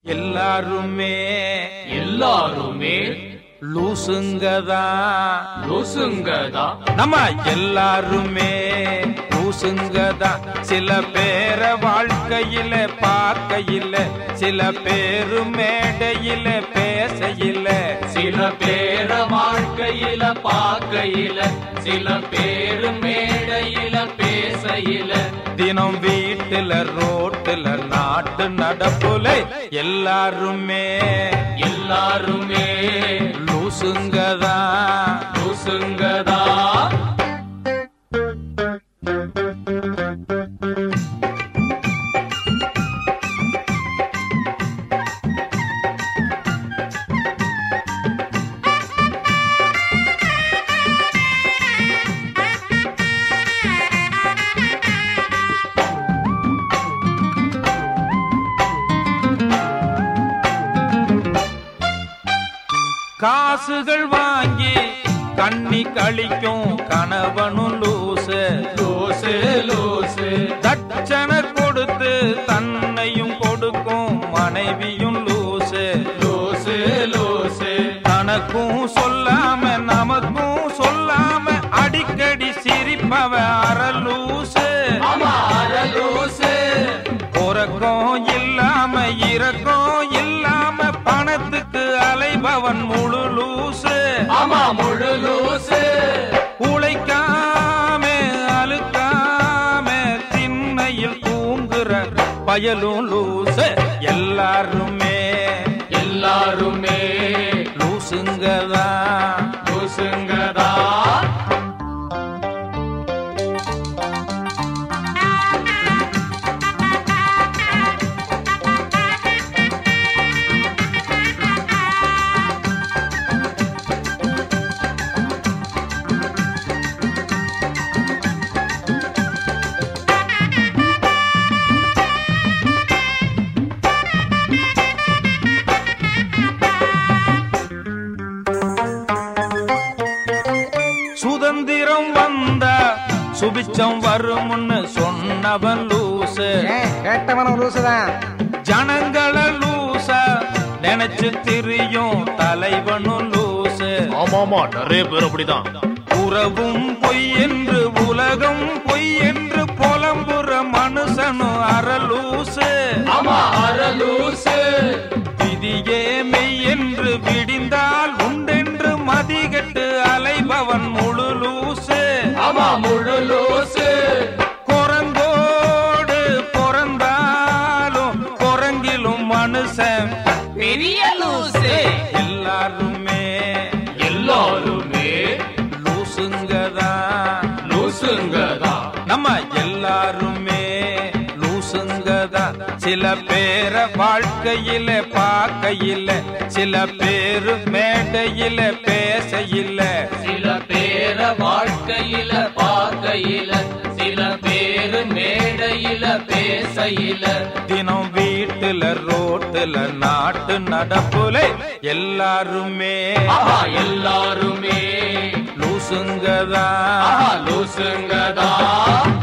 எல்லாருமே எல்லாருமே லூசுங்கதான் லூசுங்கதா நம்ம எல்லாருமே லூசுங்கதான் சில பேர வாழ்க்கையில பார்க்கையில சில பேரு மேடையில பேசையில சில பேர வாழ்க்கையில பார்க்கையில சில பேரு மேடையில பேசையில தினம் வீட்டுல ரோட்டுல நாட்டு நடப்புல எல்லாருமே எல்லாருமே லூசுங்கதான் லூசுங்கதா காசுகள் வாங்கி கண்ணி கழிக்கும் கணவனும் லூசு லூசு லூசு தட்சணை கொடுத்து தன்னையும் கொடுக்கும் மனைவியும் லூசு லூசு லூசு தனக்கும் சொல்லாம நமக்கும் சொல்லாம அடிக்கடி சிரிப்பவ அரலூசு அமார லூசு உறக்கம் இல்லாம இரக்கம் இல்லாம பணத்துக்கு அலைபவன் முழு லூசு ஆமா முழு லூசு உழைக்காம அழுக்காம திண்ணையில் தூங்குற பயலும் லூசு எல்லாருமே எல்லாருமே லூசுங்கதான் லூசுங்கதா சுதந்திரம் வந்தா சுபிச்சம் வரும்னு சொன்னவன் லூசு ஏன் கேட்டவனும் லூசுதான் ஜனங்கள லூச நினைச்சு திரியும் தலைவனும் லூசு ஆமாமா நிறைய பேர் அப்படிதான் உறவும் பொய் என்று உலகம் பொய் என்று புலம்புற மனுஷனும் அரலூசு ஆமா அர லூசு விதியே மெய் என்று விடிந்தால் உண்டென்று மதிகட்டு அலைபவன் முழு லூசு ஆமா முழு லூசு குரங்கோடு பிறந்தாலும் குரங்கிலும் மனுஷன் பெரிய லூசு எல்லாருமே எல்லாருமே லூசுங்கதான் லூசுங்கதா நம்ம எல்லாருமே லூசுங்கதான் சில பேர வாழ்க்கையில பார்க்கையில சில பேரு மேடையில பேசையில சில பேர வாழ்க்கையில பார்க்கையில சில பேரு மேடையில பேசையில தினம் வீட்டுல ரோட்டுல நாட்டு நடப்புல எல்லாருமே ஆஹா எல்லாருமே லூசுங்கதான் ஆஹா லூசுங்கதா